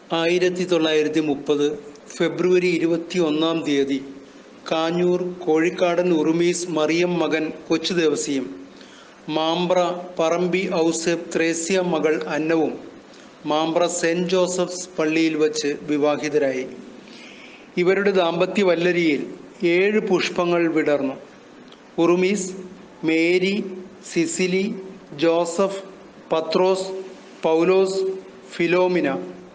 ആയിരത്തി തൊള്ളായിരത്തി മുപ്പത് ഫെബ്രുവരി ഇരുപത്തി ഒന്നാം തീയതി കാഞ്ഞൂർ കോഴിക്കാടൻ ഉറുമീസ് മറിയം മകൻ കൊച്ചു ദേവസിയും മാമ്പ്ര പറമ്പി ഔസേബ് ത്രേസ്യ മകൾ അന്നവും മാമ്പ്ര സെൻറ് ജോസഫ്സ് പള്ളിയിൽ വച്ച് വിവാഹിതരായി ഇവരുടെ ദാമ്പത്യ വല്ലരിയിൽ ഏഴ് പുഷ്പങ്ങൾ വിടർന്നു ഉറുമീസ് മേരി സിസിലി ജോസഫ് പത്രോസ് പൗലോസ് ഫിലോമിന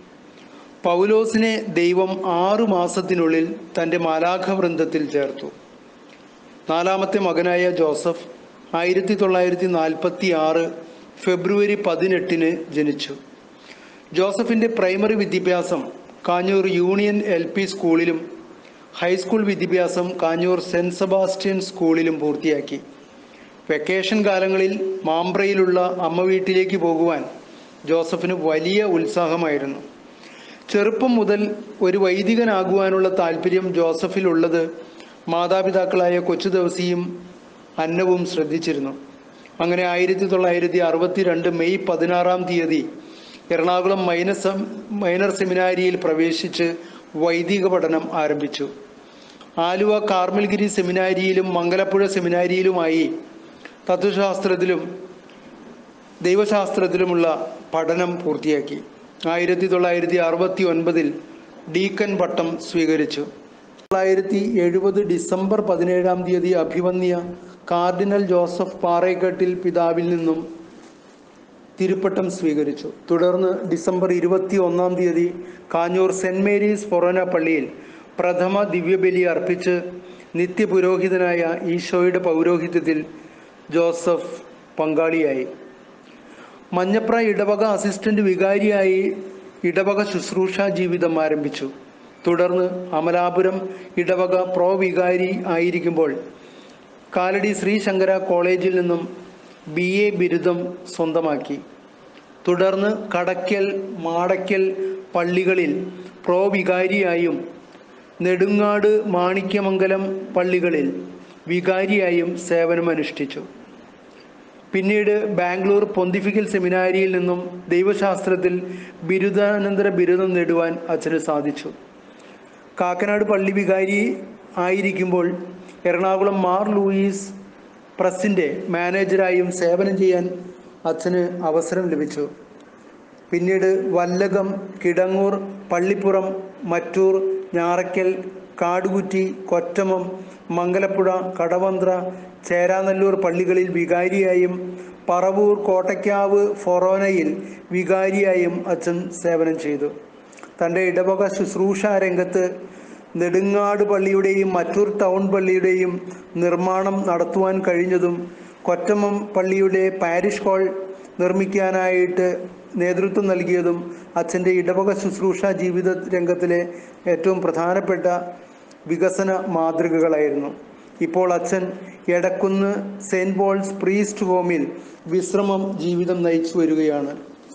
പൗലോസിനെ ദൈവം ആറു മാസത്തിനുള്ളിൽ തൻ്റെ മാലാഖ വൃന്ദത്തിൽ ചേർത്തു നാലാമത്തെ മകനായ ജോസഫ് ആയിരത്തി തൊള്ളായിരത്തി നാൽപ്പത്തി ആറ് ഫെബ്രുവരി പതിനെട്ടിന് ജനിച്ചു ജോസഫിൻ്റെ പ്രൈമറി വിദ്യാഭ്യാസം കാഞ്ഞൂർ യൂണിയൻ എൽ പി സ്കൂളിലും ഹൈസ്കൂൾ വിദ്യാഭ്യാസം കാഞ്ഞൂർ സെൻറ് സെബാസ്റ്റ്യൻ സ്കൂളിലും പൂർത്തിയാക്കി വെക്കേഷൻ കാലങ്ങളിൽ മാമ്പ്രയിലുള്ള അമ്മ വീട്ടിലേക്ക് പോകുവാൻ ജോസഫിന് വലിയ ഉത്സാഹമായിരുന്നു ചെറുപ്പം മുതൽ ഒരു വൈദികനാകുവാനുള്ള താല്പര്യം ജോസഫിലുള്ളത് മാതാപിതാക്കളായ കൊച്ചു ദിവസിയും അന്നവും ശ്രദ്ധിച്ചിരുന്നു അങ്ങനെ ആയിരത്തി തൊള്ളായിരത്തി അറുപത്തി രണ്ട് മെയ് പതിനാറാം തീയതി എറണാകുളം മൈനസ് മൈനർ സെമിനാരിയിൽ പ്രവേശിച്ച് വൈദിക പഠനം ആരംഭിച്ചു ആലുവ കാർമൽഗിരി സെമിനാരിയിലും മംഗലപ്പുഴ സെമിനാരിയിലുമായി തത്വശാസ്ത്രത്തിലും ദൈവശാസ്ത്രത്തിലുമുള്ള പഠനം പൂർത്തിയാക്കി ആയിരത്തി തൊള്ളായിരത്തി അറുപത്തി ഒൻപതിൽ ഡീക്കൻ പട്ടം സ്വീകരിച്ചു തൊള്ളായിരത്തി എഴുപത് ഡിസംബർ പതിനേഴാം തീയതി അഭിവന്യ കാർഡിനൽ ജോസഫ് പാറേക്കട്ടിൽ പിതാവിൽ നിന്നും തിരുപ്പട്ടം സ്വീകരിച്ചു തുടർന്ന് ഡിസംബർ ഇരുപത്തി ഒന്നാം തീയതി കാഞ്ഞൂർ സെൻറ് മേരീസ് ഫൊറോന പള്ളിയിൽ പ്രഥമ ദിവ്യബലി അർപ്പിച്ച് നിത്യപുരോഹിതനായ ഈശോയുടെ പൗരോഹിത്യത്തിൽ ജോസഫ് പങ്കാളിയായി മഞ്ഞപ്ര ഇടവക അസിസ്റ്റന്റ് വികാരിയായി ഇടവക ശുശ്രൂഷ ജീവിതം ആരംഭിച്ചു തുടർന്ന് അമലാപുരം ഇടവക പ്രോ വികാരി ആയിരിക്കുമ്പോൾ കാലടി ശ്രീശങ്കര കോളേജിൽ നിന്നും ബി എ ബിരുദം സ്വന്തമാക്കി തുടർന്ന് കടയ്ക്കൽ മാടയ്ക്കൽ പള്ളികളിൽ പ്രോ വികാരിയായും നെടുങ്ങാട് മാണിക്യമംഗലം പള്ളികളിൽ വികാരിയായും സേവനമനുഷ്ഠിച്ചു പിന്നീട് ബാംഗ്ലൂർ പൊന്തിഫിക്കൽ സെമിനാരിയിൽ നിന്നും ദൈവശാസ്ത്രത്തിൽ ബിരുദാനന്തര ബിരുദം നേടുവാൻ അച്ഛന് സാധിച്ചു കാക്കനാട് പള്ളി വികാരി ആയിരിക്കുമ്പോൾ എറണാകുളം മാർ ലൂയിസ് പ്രസിൻ്റെ മാനേജരായും സേവനം ചെയ്യാൻ അച്ഛന് അവസരം ലഭിച്ചു പിന്നീട് വല്ലകം കിടങ്ങൂർ പള്ളിപ്പുറം മറ്റൂർ ഞാറയ്ക്കൽ കാടുകുറ്റി കൊറ്റമം മംഗലപ്പുഴ കടവന്ത്ര ചേരാനല്ലൂർ പള്ളികളിൽ വികാരിയായും പറവൂർ കോട്ടയ്ക്കാവ് ഫൊറോനയിൽ വികാരിയായും അച്ഛൻ സേവനം ചെയ്തു തൻ്റെ ഇടവക ശുശ്രൂഷ രംഗത്ത് നെടുങ്ങാട് പള്ളിയുടെയും മറ്റൂർ ടൗൺ പള്ളിയുടെയും നിർമ്മാണം നടത്തുവാൻ കഴിഞ്ഞതും കൊറ്റമം പള്ളിയുടെ പാരിഷ് ഹാൾ നിർമ്മിക്കാനായിട്ട് നേതൃത്വം നൽകിയതും അച്ഛൻ്റെ ഇടവക ശുശ്രൂഷ ജീവിത രംഗത്തിലെ ഏറ്റവും പ്രധാനപ്പെട്ട വികസന മാതൃകകളായിരുന്നു ഇപ്പോൾ അച്ഛൻ എടക്കുന്ന് സെൻറ് പോൾസ് പ്രീസ്റ്റ് ഹോമിൽ വിശ്രമം ജീവിതം നയിച്ചു വരികയാണ്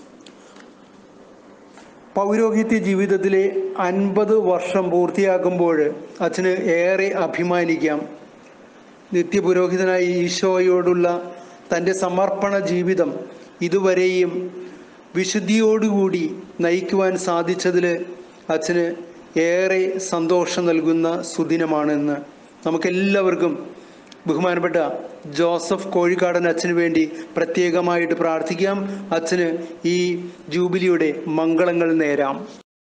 പൗരോഹിത്യ ജീവിതത്തിലെ അൻപത് വർഷം പൂർത്തിയാക്കുമ്പോൾ അച്ഛന് ഏറെ അഭിമാനിക്കാം നിത്യപുരോഹിതനായ ഈശോയോടുള്ള തൻ്റെ സമർപ്പണ ജീവിതം ഇതുവരെയും വിശുദ്ധിയോടുകൂടി നയിക്കുവാൻ സാധിച്ചതിൽ അച്ഛന് ഏറെ സന്തോഷം നൽകുന്ന സുദിനമാണെന്ന് നമുക്കെല്ലാവർക്കും ബഹുമാനപ്പെട്ട ജോസഫ് കോഴിക്കാടൻ അച്ഛന് വേണ്ടി പ്രത്യേകമായിട്ട് പ്രാർത്ഥിക്കാം അച്ഛന് ഈ ജൂബിലിയുടെ മംഗളങ്ങൾ നേരാം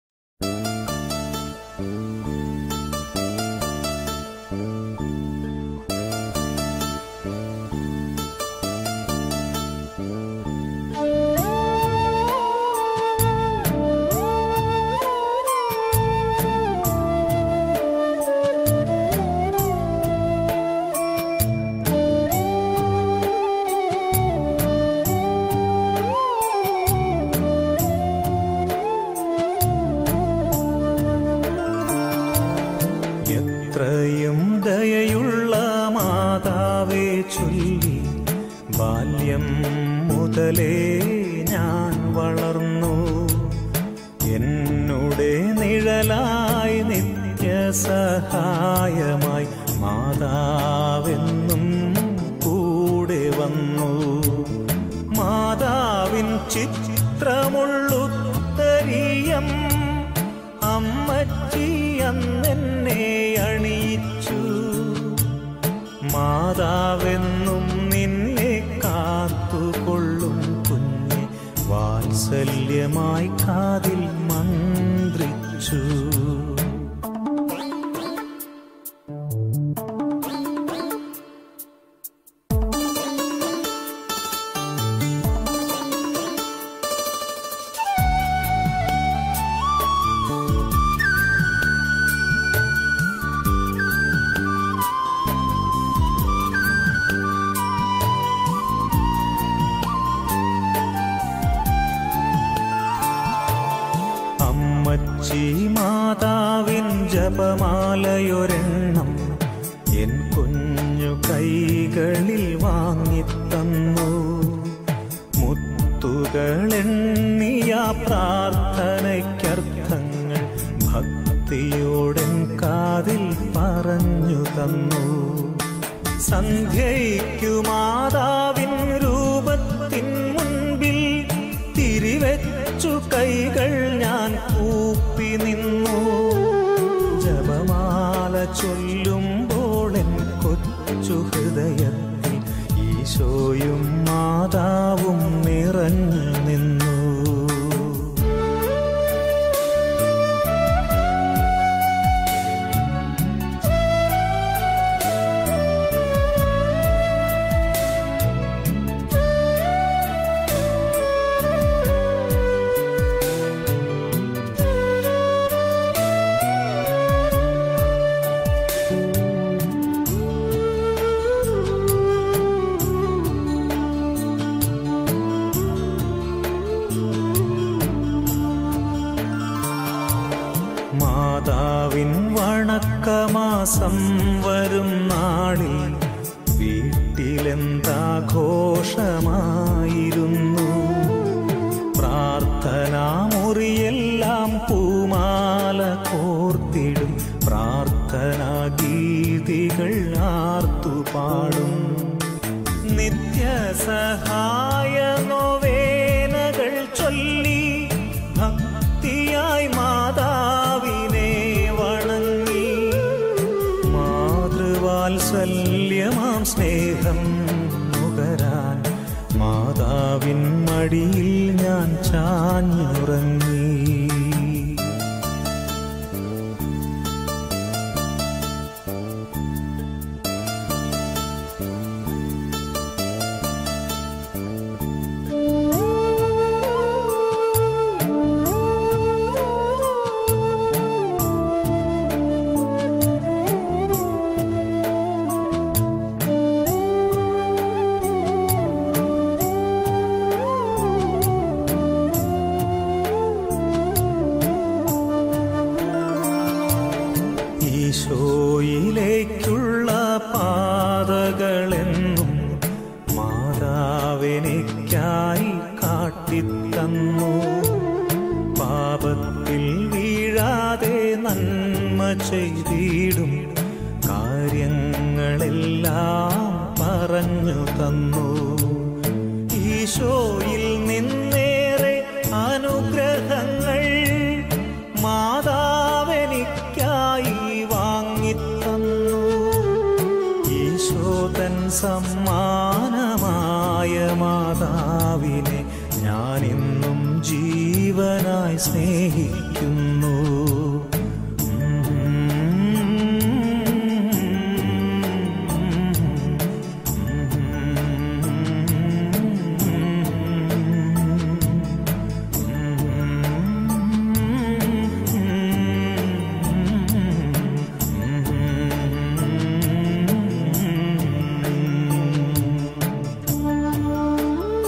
എത്രയും ദയയുള്ള മാതാവേ ചൊല്ലി ബാല്യം മുതലേ ഞാൻ വളർന്നു എന്നുടെ നിഴലായി നിത്യസഹായമായി മാതാവെന്നും കൂടെ വന്നു മാതാവിൻ ചിത്രമുള്ളുത്തരിയം മാതാവെന്നും നിന്നെ കാത്തുകൊള്ളും കുഞ്ഞെ വാത്സല്യമായി കാതിൽ മന്ത്രിച്ചു അമ്മച്ചി മാതാവിൻ ജപമാലയൊരെണ്ണം എൻ കുഞ്ഞു കൈകളിൽ വാങ്ങിത്തന്നു മുത്തുകളെണ്ണിയ പ്രാർത്ഥനയ്ക്കർത്ഥങ്ങൾ ഭക്തിയോടൻ കാതിൽ പറഞ്ഞു തന്നു സന്ധ്യയ്ക്കു മാതാവിൻ രൂപത്തിൻ മുൻപിൽ തിരിവെച്ചു കൈകൾ ഞാൻ കൂപ്പി നിന്നു ജപമാല ചൊല്ലുമ്പോൾ എൻ കൊച്ചു ഹൃദയത്തിൽ ഈശോയും മാതാവും നിറഞ്ഞു നിന്നു മാതാവിൻ വണക്കമാസം വരും നാളിൽ വീട്ടിലെന്താഘോഷമായിരുന്നു പ്രാർത്ഥനാ മുറിയെല്ലാം പൂമാല കോർത്തിടും പ്രാർത്ഥനാ ഗീതികൾ ആർത്തുപാടും നിത്യസഹായ നോവേനകൾ ചൊല്ലി ഭക്തിയായി മാതാവിനെ വണങ്ങി മാതൃവാത്സല്യമാം സ്നേഹം നുകരാൻ മാതാവിൻ മടിയിൽ ഞാൻ ചാഞ്ഞുറങ്ങി ഈശോയിലേക്കുള്ള പാതകളെന്നും മാതാവിനിക്കായി കാട്ടിത്തന്നു പാപത്തിൽ വീഴാതെ നന്മ ചെയ്തിടും കാര്യങ്ങളെല്ലാം പറഞ്ഞു തന്നു ഈശോയിൽ നിന്നേറെ അനുഗ്രഹങ്ങൾ മാതാവെനിക്കായി വാങ്ങിത്തന്നു ഈശോതൻ സമ്മാനമായ മാതാവിനെ ഞാനിന്നും ജീവനായി സ്നേഹിക്കുന്നു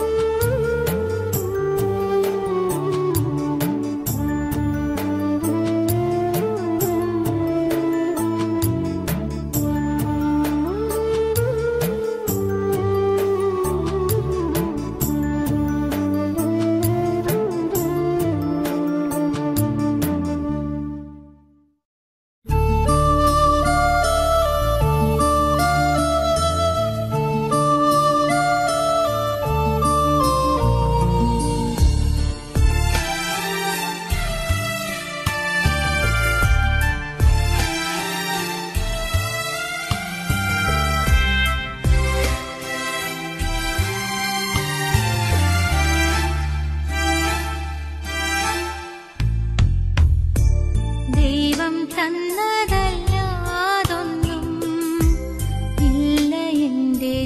Thank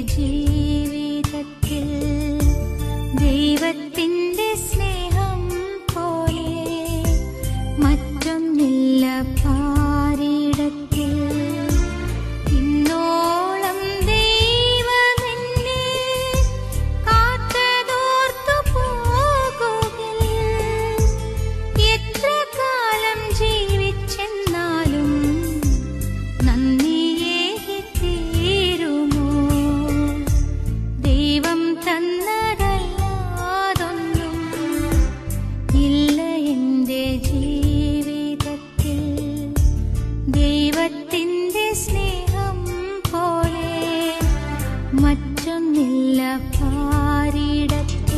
ജീവിതത്തിൽ ദൈവത്തിൻ്റെ സ്നേഹം പോലെ മറ്റൊന്നില്ല പാരിടത്തിൽ ഇന്നോളം ദൈവമെന്നെ കാത്തതോർത്തു പോകുകിൽ എത്ര കാലം ജീവിച്ചെന്നാലും നന്ദിയേകി തീരുമോ ദൈവം തന്നതല്ലാതൊന്നും ഇല്ല എൻ്റെ ജീവിതത്തിൽ ദൈവത്തിൻ്റെ സ്നേഹം പോലെ മറ്റൊന്നില്ല പാരിടത്തിൽ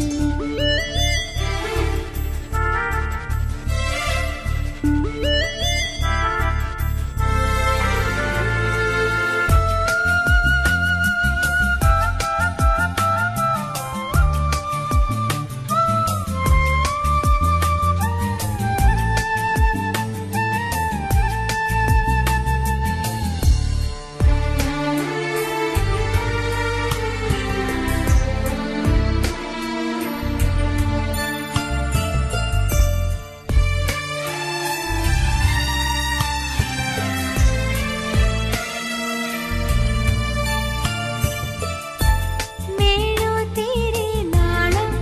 മെഴുതിരി നാളം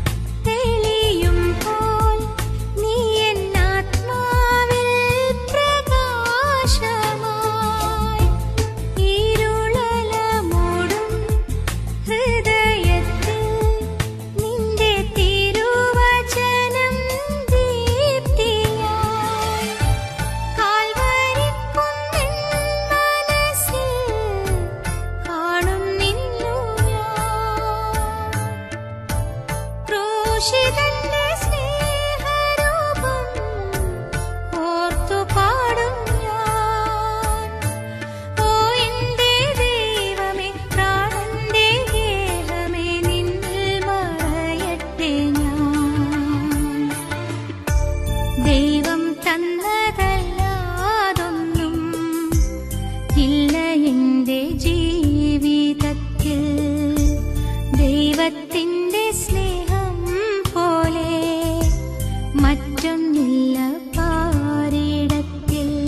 തെളിയുമ്പോൾ നീ എന്നാത്മാവിൽ പ്രകാശമായി ഇരുളല മൂടും ഹൃദയത്തിൽ നിന്റെ തിരുവചനം ദീപ്തിയായി കാൽവരിക്കുന്നിൻ മനസ്സിൽ കാണും നിന്നു ഞാൻ ക്രൂശിതന്റെ സ്നേഹരൂപം ഓർത്തു പാടും ഞാൻ ഓ എന്റെ ദൈവമേ പ്രാണന്റെ ഗേഹമേ നിന്നിൽ മറയട്ടെ ഞാൻ ദൈവം തന്നതല്ലാതൊന്നും ഇല്ല എൻ്റെ ജീവിതത്തിൽ ദൈവത്തിൻ്റെ സ്നേഹം പോലെ മറ്റൊന്നില്ല പാരിടത്തിൽ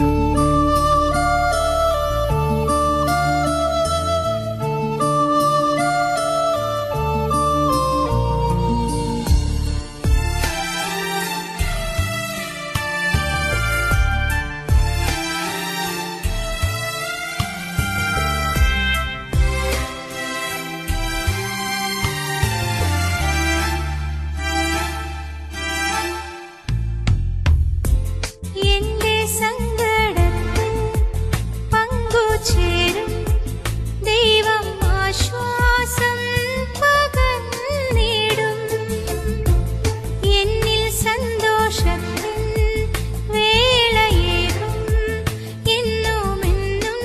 എന്റെ സങ്കടത്തിൽ പങ്കുചേരും ദൈവം ആശ്വാസം പകർന്നിടും എന്നിൽ സന്തോഷത്തിൻ വേളയേകും എന്നുമെന്നും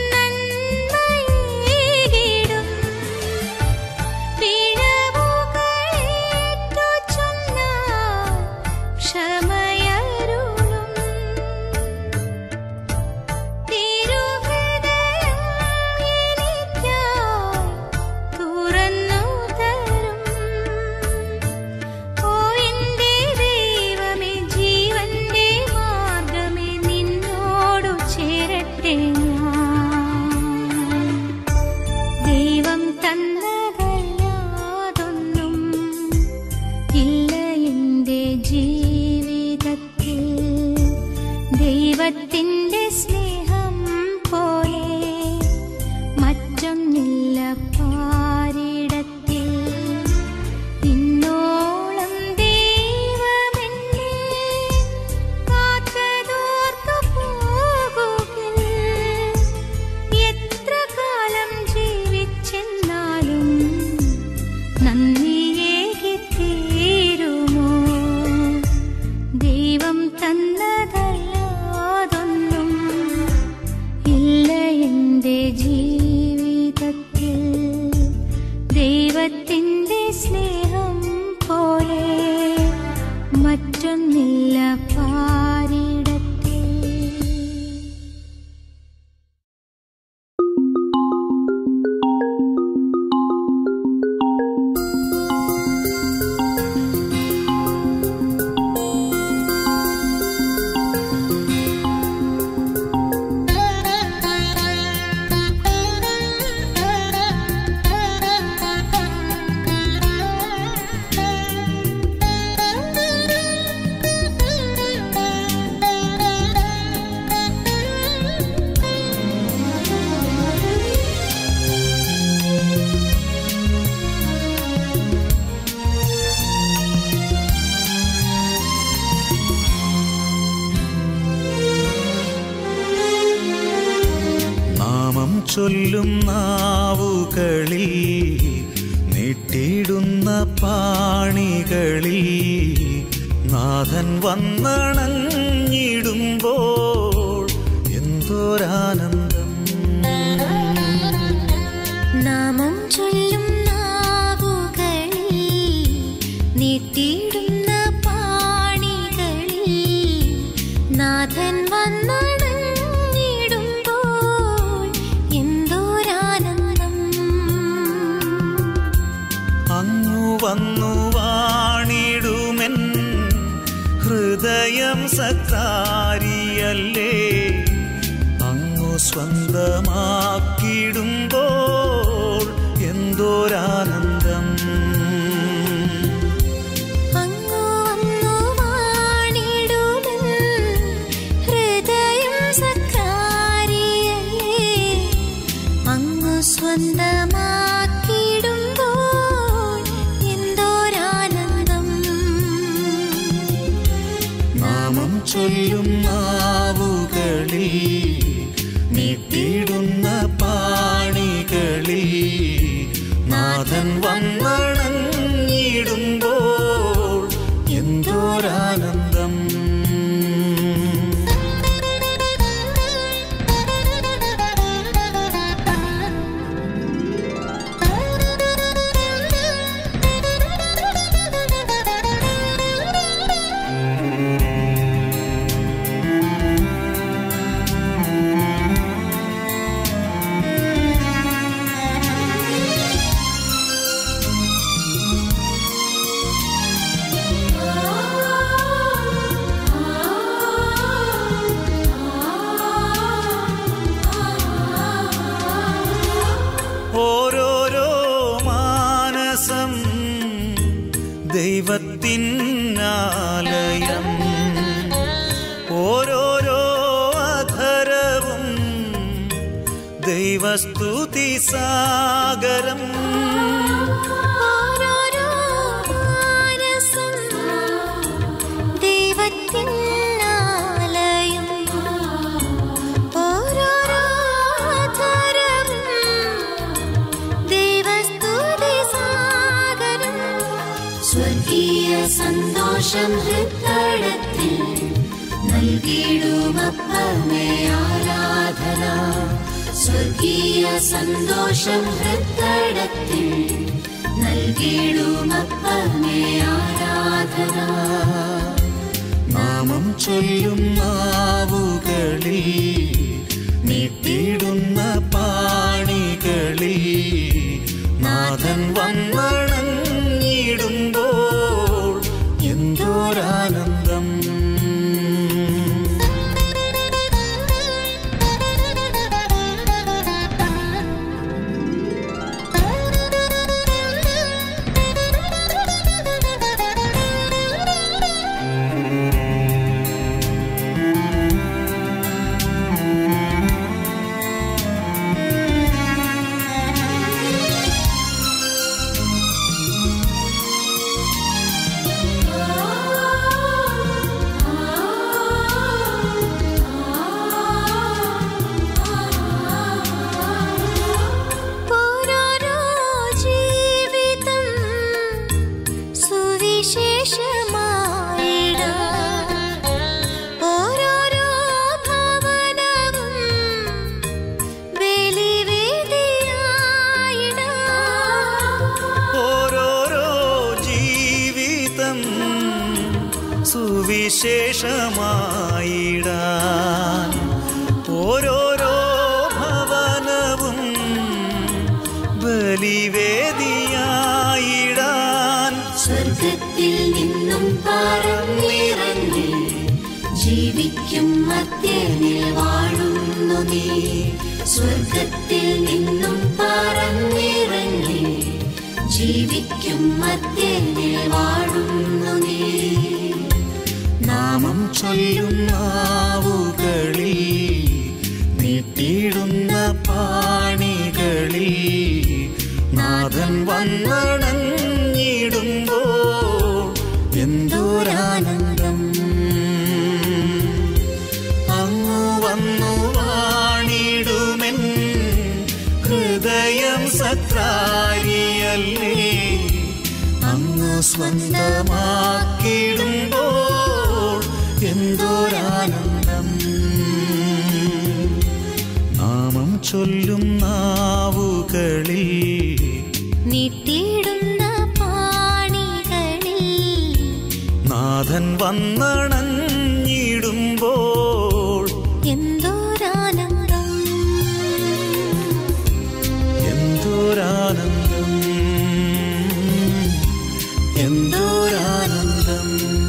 നന്മയേകിടും പിഴവുകളേറ്റു ചൊന്നാൽ ക്ഷമയരുളും തിരുഹൃദയം എനിക്കായി തുറന്നു തരും ഓ എന്റെ ദൈവമേ ജീവന്റെ മാർഗമേ നിന്നോടു ചേരട്ടെ ഞാൻ ദൈവം തന്നതല്ലാതൊന്നും ഇല്ല എൻ്റെ ജീവിതത്തിൽ ദൈവത്തിൻ്റെ സ്നേഹം പോലെ മറ്റൊന്നില്ല പാരിടത്തിൽ ഇന്നോളം ദൈവമെന്നെ കാത്തതോർത്തു പോകുകിൽ എത്ര കാലം ജീവിച്ചെന്നാലും നന്ദിയേകി തീരുമോ ദൈവം തന്നതല്ലാതൊന്നും ഇല്ല എൻ്റെ ജീവിതത്തിൽ നീട്ടിയിടുന്ന പാണികളിൽ നാഥൻ വന്നണഞ്ഞിടുമ്പോൾ എന്തോരാനന്ദം നാമം ചൊല്ലും നാവുകളിൽ നീട്ടിയിടുന്ന പാണികളിൽ നാഥൻ വന്നണഞ്ഞിടുമ്പോൾ എന്തോരാനന്ദം അങ്ങു വന്നു വാണിടുമെൻ ഹൃദയം സത്താരിയല്ലേ അങ്ങു സ്വന്തമാക്കിടുമ്പോൾ എന്തോരാനന്ദം അങ്ങു വന്നു വാണിടുമെൻ ഹൃദയം സക്കാരിയല്ലേ അങ്ങു സ്വന്തമാക്കിടുമ്പോൾ എന്തോരാനന്ദം നാമം ചൊല്ലും നാവുകളിൽ നീട്ടിയിടുന്ന പാണികളിൽ നാഥൻ വന്നണഞ്ഞിടുമ്പോൾ എന്തോരാനന്ദം ഓരോരോ മാനസം ദൈവത്തിനാലയം ഓരോരോ അധരവും ദൈവസ്തുതി സാഗരം ഓരോരോ മാനസം ദൈവത്തിൻ ആലയം ഓരോരോ അധരവും ദൈവസ്തുതി സാഗരം സ്വർഗീയ സന്തോഷം ഹൃത്തടത്തിൽ നൽകിയിടുമപ്പമേ ആരാധന സ്വർഗീയ സന്തോഷം ഹൃത്തടത്തിൽ നൽകിയിടുമപ്പമേ ആരാധന നാമം ചൊല്ലും നാവുകളിൽ നീട്ടിയിടുന്ന പാണികളിൽ നാഥൻ വന്നണഞ്ഞിടുമ്പോൾ എന്തോരാനന്ദം ഓരോരോ ജീവിതം സുവിശേഷമായിടാം ഓരോരോ ഭവനവും ബലിവേദിയായിടാം ഓരോരോ ജീവിതം സുവിശേഷമായിടാൻ ഓരോരോ ഭവനവും ബലിവേദിയായിടാൻ സ്വർഗത്തിൽ നിന്നും പറന്നിറങ്ങി ജീവിക്കും മധ്യനിൽ വാഴുന്നു നീ സ്വർഗത്തിൽ നിന്നും പറന്നിറങ്ങി ജീവിക്കും മധ്യനിൽ വാഴുന്നു നീ നാമം ചൊല്ലും നാവുകളിൽ നീട്ടിയിടുന്ന പാണികളിൽ നാഥൻ വന്നണഞ്ഞിടുമ്പോൾ എന്തോരാനന്ദം അങ്ങു വന്നു വാണിടുമെൻ ഹൃദയം സക്രാരിയല്ലേ അങ്ങ് സ്വന്തമാക്കിയിടുമ്പോൾ എന്തോരാനന്ദം നാമം ചൊല്ലും നാവുകളിൽ നീട്ടിയിടുന്ന പാണികളിൽ നാഥൻ വന്നണഞ്ഞിടുമ്പോൾ എന്തോരാനന്ദം എന്തോരാനന്ദം എന്തോരാനന്ദം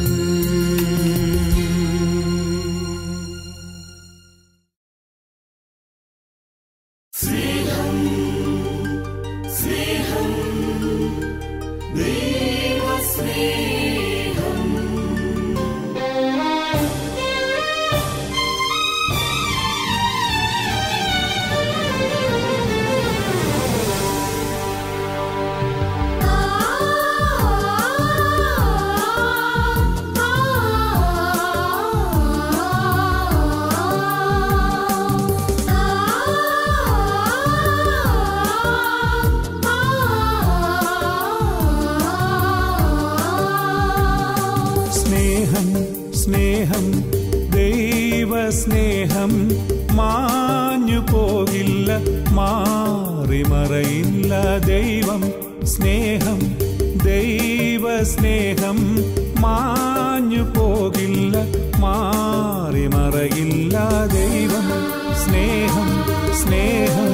സ്നേഹം സ്നേഹം ദൈവസ്നേഹം മാഞ്ഞു പോകില്ല മാറിമറയില്ല ദൈവം സ്നേഹം ദൈവസ്നേഹം മാഞ്ഞു പോകില്ല മാറിമറയില്ല ദൈവം സ്നേഹം സ്നേഹം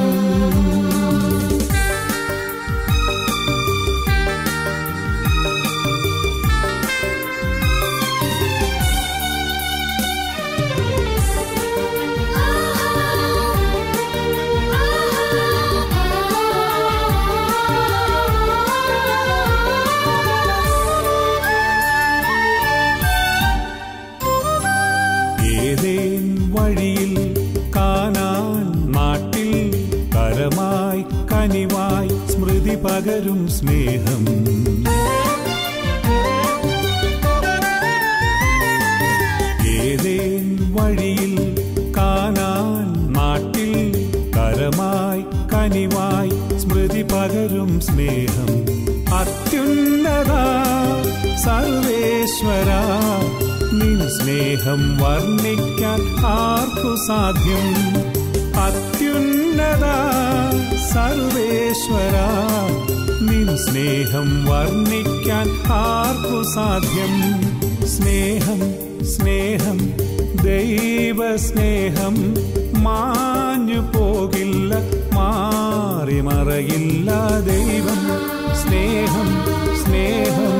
ഏതേൻ വഴിയിൽ കാനാൻ നാട്ടിൽ കരമായി കനിവായി സ്മൃതി പകരും സ്നേഹം ഏതേൻ വഴിയിൽ കാനാൻ നാട്ടിൽ കരമായി കനിവായി സ്മൃതി പകരും സ്നേഹം അത്യുന്നത സർവേശ്വര നിൻ സ്നേഹം വർണ്ണിക്കാൻ ആർക്കു സാധ്യം അത്യുന്നത സർവേശ്വര നിൻ സ്നേഹം വർണ്ണിക്കാൻ ആർക്കു സാധ്യം സ്നേഹം സ്നേഹം ദൈവസ്നേഹം മാഞ്ഞു പോകില്ല മാറിമറയില്ല ദൈവം സ്നേഹം സ്നേഹം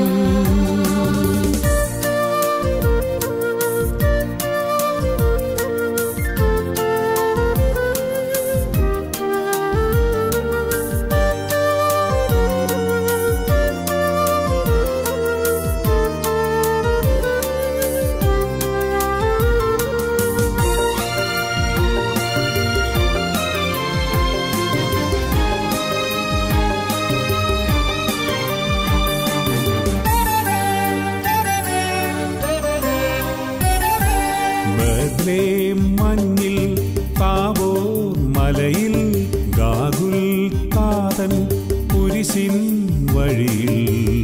ബദ്ലേം മഞ്ഞിൽ താവോർ മലയിൽ ഗാഗുൽ താതൻ കുരിശിൻ വഴിയിൽ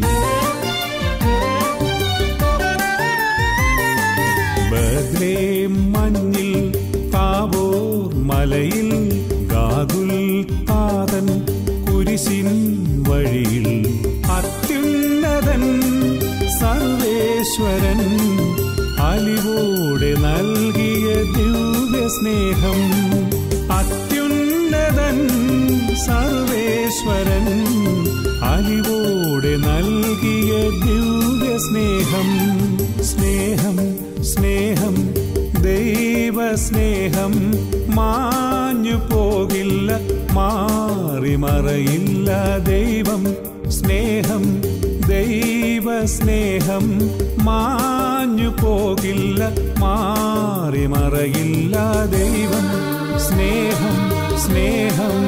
ബദ്ലേം മഞ്ഞിൽ താവോർ മലയിൽ ഗാഗുൽ താതൻ കുരിശിൻ വഴിയിൽ അത്യുന്നതൻ സർവേശ്വരൻ അലിവോടെ നൽകിയ ദിവ്യ സ്നേഹം അത്യുന്നതൻ സർവേശ്വരൻ അലിവോടെ നൽകിയ ദിവ്യ സ്നേഹം സ്നേഹം സ്നേഹം ദൈവസ്നേഹം മാഞ്ഞു പോകില്ല മാറിമറയില്ല ദൈവം സ്നേഹം ദൈവസ്നേഹം മാഞ്ഞു പോകില്ല മാറിമറയില്ല ദൈവം സ്നേഹം സ്നേഹം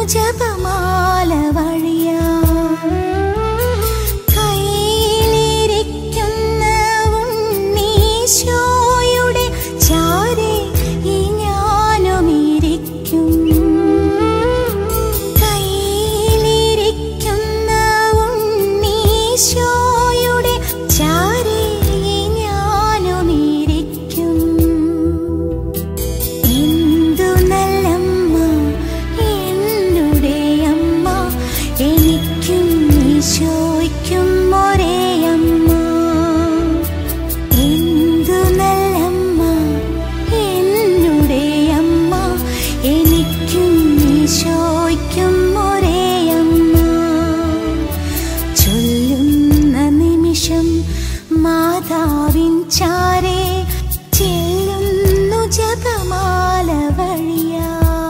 ജപമാല വഴിയാ കയ്യിലിരിക്കുന്ന ഉണ്ണീശോയുടെ ചാരെ ഈ ഞാനുമിരിക്കും കയ്യിലിരിക്കുന്ന ഉണ്ണീശോയുടെ ചാരെ ഈ ഞാനുമിരിക്കും എന്തു നല്ലമ്മ എന്നുടെ അമ്മ എനിക്കും ഈശോയ്ക്കും ഒരേ അമ്മ എന്തു നല്ലമ്മ എന്നുടെ അമ്മ എനിക്കും ഈശോയ്ക്കും ഒരേ അമ്മ ചൊല്ലുന്ന നിമിഷം മാതാവിൻ ചാരേ ചെല്ലുന്നു ജപമാല വഴിയായി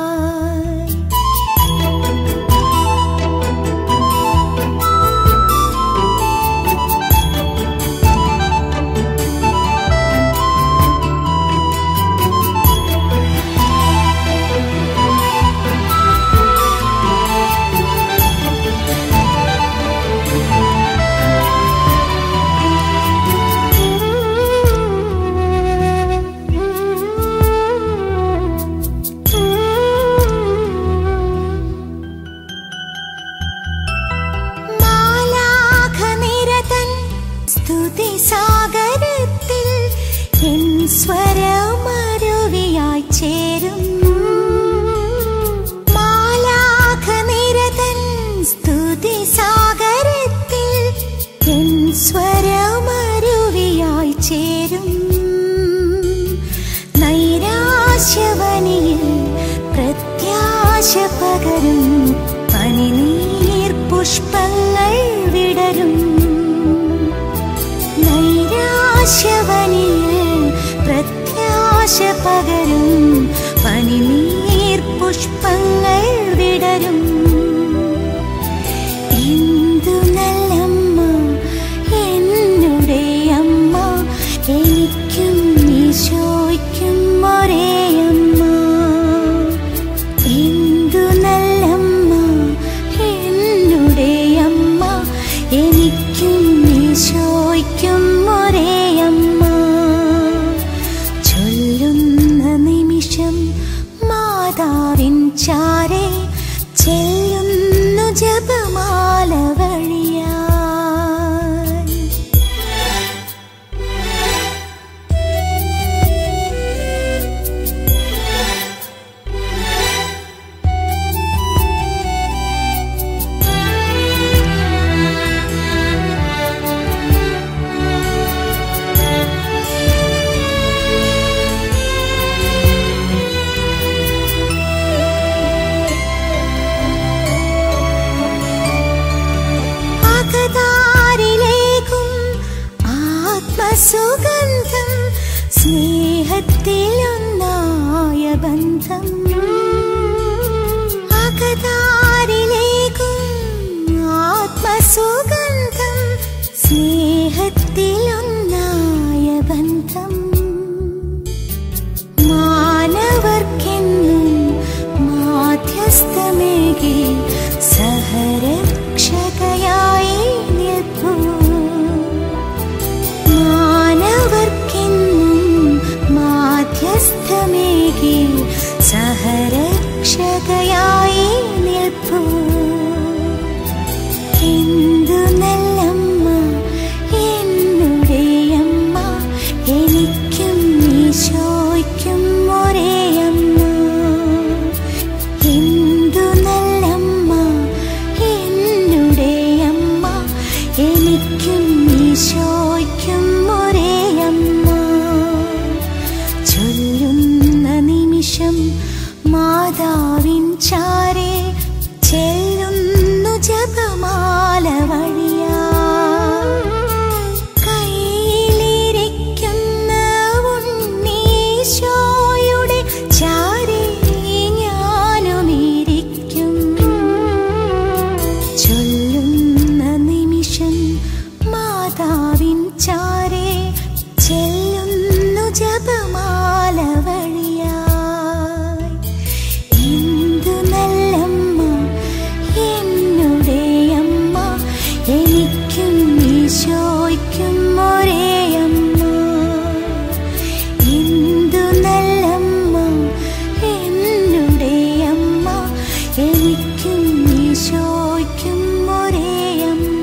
മാലാഖനിരതൻ സ്തുതിസാഗരത്തിൽ എൻ സ്വരമരുവിയായി ചേരും മാലാഖനിരതൻ സ്തുതിസാഗരത്തിൽ എൻ സ്വരമരുവിയായി ചേരും നൈരാശ്യവനിയിൽ പ്രത്യാശ പകരും പനിനീർ പുഷ്പങ്ങൾ വിടരും നൈരാശ്യവനിയിൽ പ്രത്യാശ പകരും പനിനീർ പുഷ്പങ്ങൾ വിടരും എന്തു നല്ലമ്മ എന്നുടെ അമ്മ എനിക്കും ഈശോയ്ക്കും ഒരേ അമ്മ എന്തു നല്ലമ്മ എന്നുടെ അമ്മ എനിക്കും ഈശോയ്ക്കും ഒരേ അമ്മ ചൊല്ലുന്ന നിമിഷം മാതാവിൻ ചാരേ ചെല്ലുന്നു ജപമാല വഴിയായി അകതാരിലേക്കും ആത്മസുഗന്ധം സ്നേഹത്തിലൊന്നായ ബന്ധം അകതാരിലേക്കും ആത്മസുഗന്ധം സ്നേഹത്തിലൊന്നായ ബന്ധം മാനവർക്കെന്നും മാധ്യസ്ഥമേകി സഹരക്ഷകയായി നിൽപ്പൂ മാനവർക്കെന്നും മാധ്യസ്ഥമേകി സഹരക്ഷകയായി നിൽപ്പൂ എന്തു നല്ലമ്മ എന്നുടെ ഈശോയ്ക്കും ഒരേ അമ്മ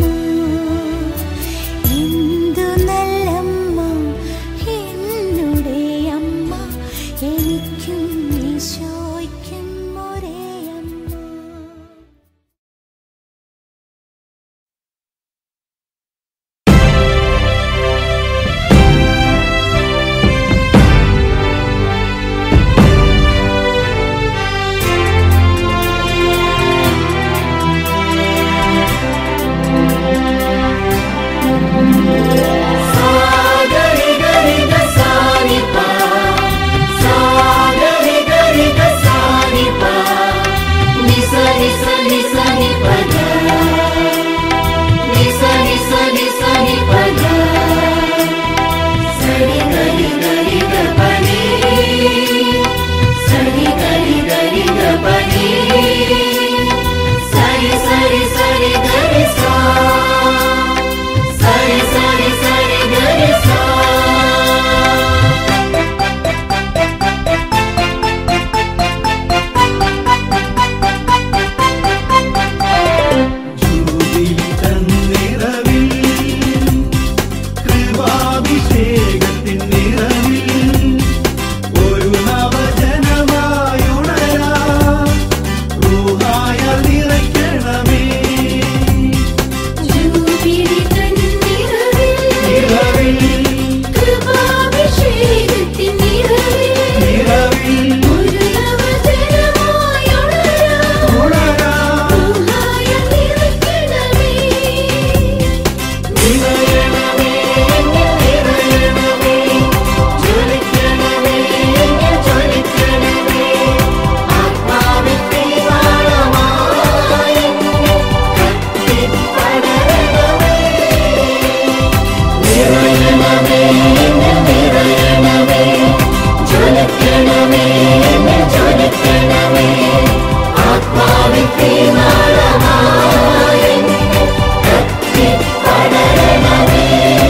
എന്തു നല്ലമ്മ എന്നുടെ അമ്മ എനിക്കും ഈശോയ്ക്കും ഒരേ അമ്മ సరి సరి సరి గరి సా సరి సరి సరి గరి సా ജൂബിലി തന്നിറവിൽ കൃപാഭിഷേകത്തിൻ നിറവിൽ ഒരു നവജനമായുണരാ റൂഹായ നിറയ്ക്കണമേ ജൂബിലി തന്നിറവിൽ നിറവിൽ കൃപാഭിഷേകത്തിൻ നിറവിൽ നിറവിൽ ഒരു നവജനമായുണരാം ഉണരാ ൂഹായ നിറയ്ക്കണമേ നിറയണമേ നിറയണമേ ജ്വലിക്കണമേ ജ്വലിക്കണമേ ആത്മാവിൻ തീവാളമായി കത്തിപ്പടരണമേ നിറയണമേ നിറയണമേ ജ്വലിക്കണമേ ജ്വലിക്കണമേ ആത്മാവിൻ തീവാളമായി കത്തിപ്പടരണമേ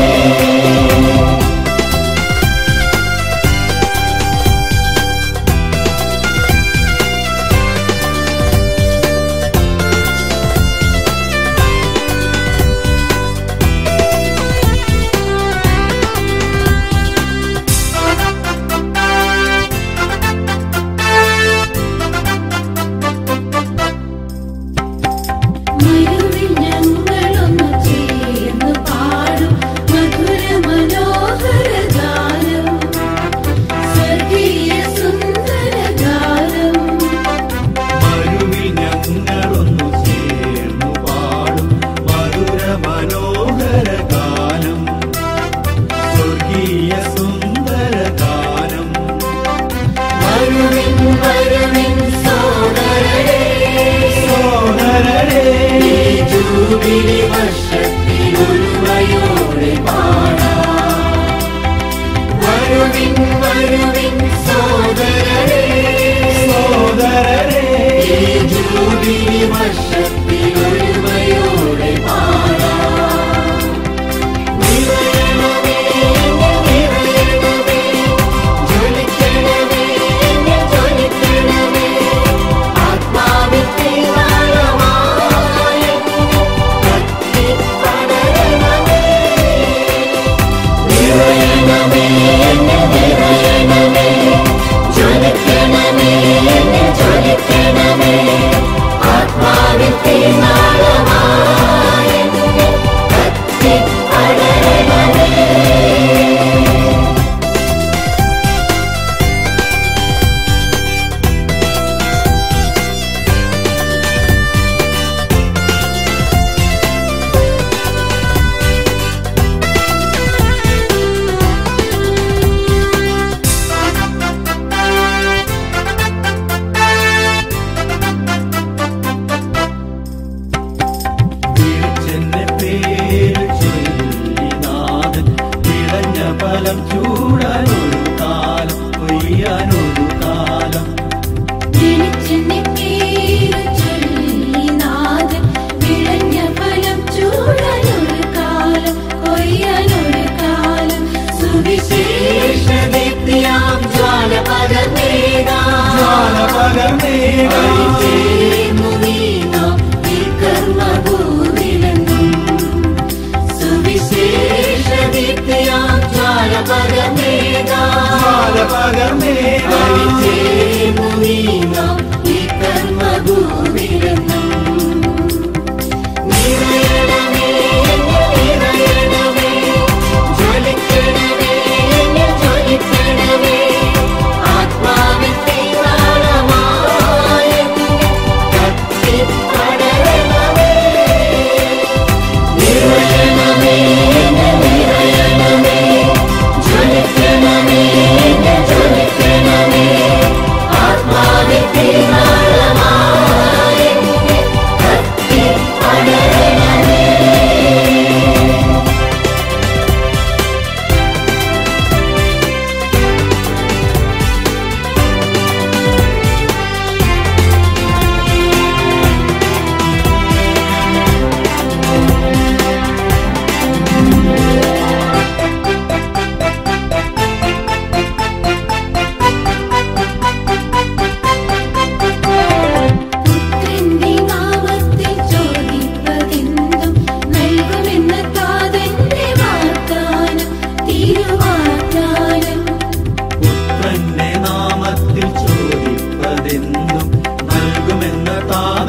മരുവിൽ ഞങ്ങളൊന്നു ചേർന്ന് പാടും മധുര മനോഹര ഗാനം സ്വർഗീയ സുന്ദര ഗാനം മരുവിൽ ഞങ്ങളൊന്നു ചേർന്നു പാടും മധുര മനോഹര ഗാനം സ്വർഗീയ സുന്ദര ഗാനം വരുവിൻ വരുവിൻ സോദരരേ സോദരരേ ഈ ജൂബിലി വർഷത്തിൽ ഒരുമയോടെ പാടാം വരുവിൻ വരുവിൻ സോദരരേ സോദരരേ ഈ ജൂബിലി വർഷത്തിൽ ഒരുമയോടെ പാടാം നിറയണമേ നിറയണമേ ജ്വലിക്കണമേ ജ്വലിക്കണമേ ആത്മാവിൻ തീവാളമായി കത്തിപ്പടരണമേ നിറയണമേ നിറയണമേ ജ്വലിക്കണമേ ജ്വലിക്കണമേ ആത്മാവിൻ തീനാളമായി കത്തിപ്പടരണമേ വിളിച്ചെന്നെ പേര് ചൊല്ലി നാഥൻ വിളഞ്ഞ ഫലം ചൂടാനൊരു കാലം കൊയ്യാനൊരു കാലം വിളിച്ചെന്നെ പേര് ചൊല്ലി നാഥൻ വിളഞ്ഞ ഫലം ചൂടാനൊരു കാലം കൊയ്യാനൊരു കാലം സുവിശേഷദീപ്തിയാം ജ്വാല പകർന്നേകാം ജ്വാല പകർന്നേകാം. ചേർന്നു നീങ്ങാം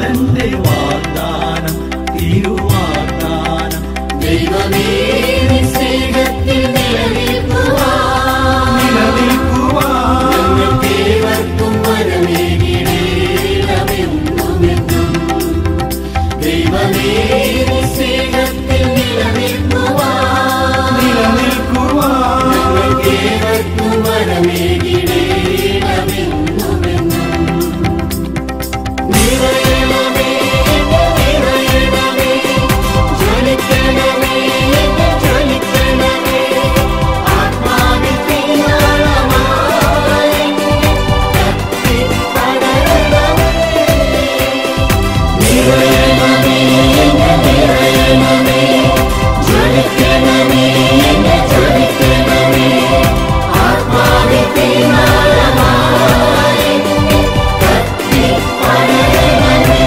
നാഥന്റെ വാഗ്ദാനം തിരുവാഗ്ദാനം ദൈവമേ നിൻ സ്നേഹത്തിൽ നിലനിൽക്കുവാൻ നിലനിൽക്കുവാൻ ഞങ്ങൾക്കേവർക്കും വരമേകിടേണമെന്നുമെന്നും. ദൈവമേ നിൻ സ്നേഹത്തിൽ നിലനിൽക്കുവാൻ നിലനിൽക്കുവാൻ ഞങ്ങൾക്കേവർക്കും വരമേകിടേണമെന്നുമെന്നും. നിറയണമേ, നിറയണമേ, ജ്വലിക്കണമേ, ജ്വലിക്കണമേ, ആത്മാവിൽ തീനാളമായി കത്തിപ്പടരണമേ. നിറയണമേ, നിറയണമേ, ജ്വലിക്കണമേ, ജ്വലിക്കണമേ, ആത്മാവിൽ തീനാളമായി കത്തിപ്പടരണമേ.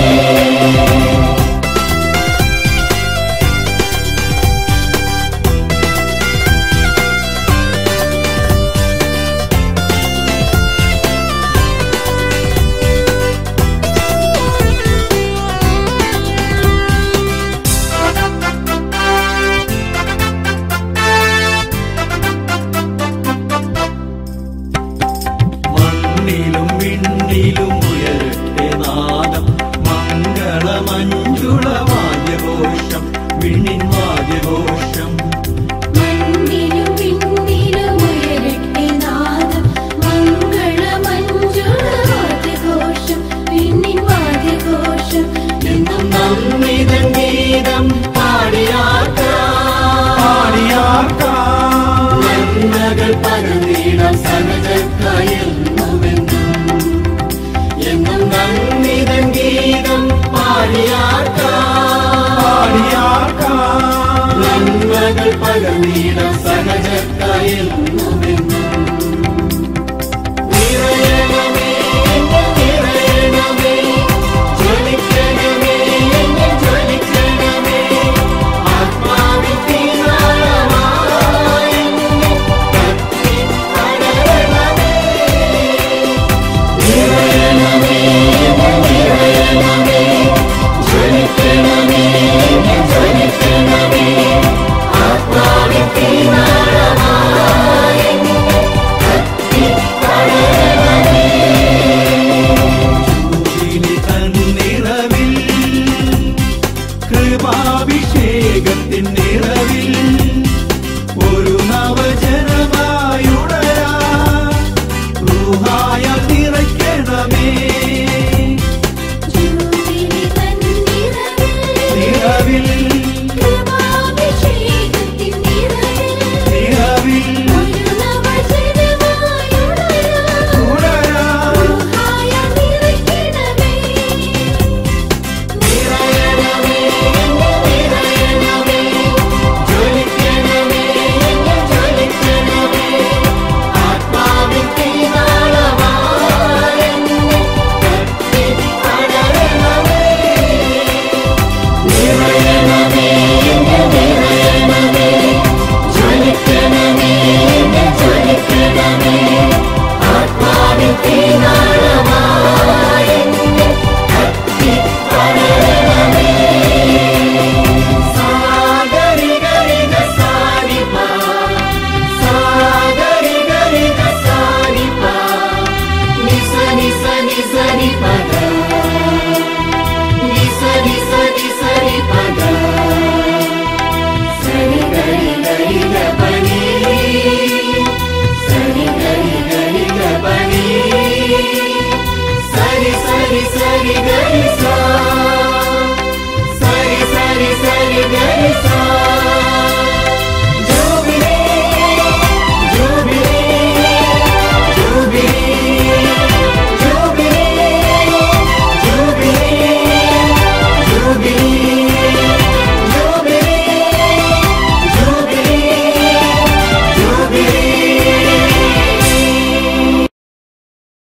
മണ്ണിലും വിണ്ണിലും ഉയരട്ടെ നാദം മംഗളമഞ്ജുള വാദ്യഘോഷം വിണ്ണിൻ വാദ്യഘോഷം മണ്ണിലും വിണ്ണിലും ഉയരട്ടെ നാദം മംഗളമഞ്ജുള വാദ്യഘോഷം വിണ്ണിൻ വാദ്യഘോഷം എന്നും നമ്മിതൻ ഗീതം പാടിയാക്കാം പാടിയാർക്കാം നന്മകൾ പരന്നിടം സഹജക്കായെന്നുമെന്നും എന്നും നമ്മിതൻ ഗീതം പാടിയാക്കാം പാടിയാർക്കാം നന്മകൾ പകർന്നിടം സഹജക്കായെന്നുമെന്നും നിറയണമേ നിറയണമേ ജ്വലിക്കണമേ ജ്വലിക്കണമേ ആത്മാവിൽ തീനാളമായി കത്തിപ്പടരണമേ നിറയണമേ നിറയണമേ ജ്വലിക്കണമേ ജ്വലിക്കണമേ ആത്മാവിൽ തീനാളമായി കത്തിപ്പടരണമേ ജൂബിലി തന്നിറവിൽ കൃപാഭിഷേകത്തിൻ നിറവിൽ ഒരു നവജനമായുടരാ റൂഹായ നിറയ്ക്കണമേ ജൂബിലി തന്നിറവിൽ നിറവിൽ കൃപാഭിഷേകത്തിൻ നിറവിൽ നിറവിൽ ഒരു നവജനമായുണരാം. ഉണരാ ൂഹായ നിറയ്ക്കണമേ. നിറയണമേ, നിറയണമേ, ജ്വലിക്കണമേ, ജ്വലിക്കണമേ, ആത്മാവിൻ തീനാളമായി കത്തിപ്പടരണമേ. നിറയണമേ, നിറയണമേ, ജ്വലിക്കണമേ, ജ്വലിക്കണമേ, ആത്മാവിൻ തീനാളമായി കത്തിപ്പടരണമേ. സാഗരികരിക സാരിപ, സാഗരികരിക സാരിപ, നിസ നിസ നിസ നിപദ, നിസ നിസ നിസ നിപദ. സരി ഗരി ഗരി ഗപനി, സരി ഗരി ഗരി ഗപനി, സരി സരി സരി ഗരി സാ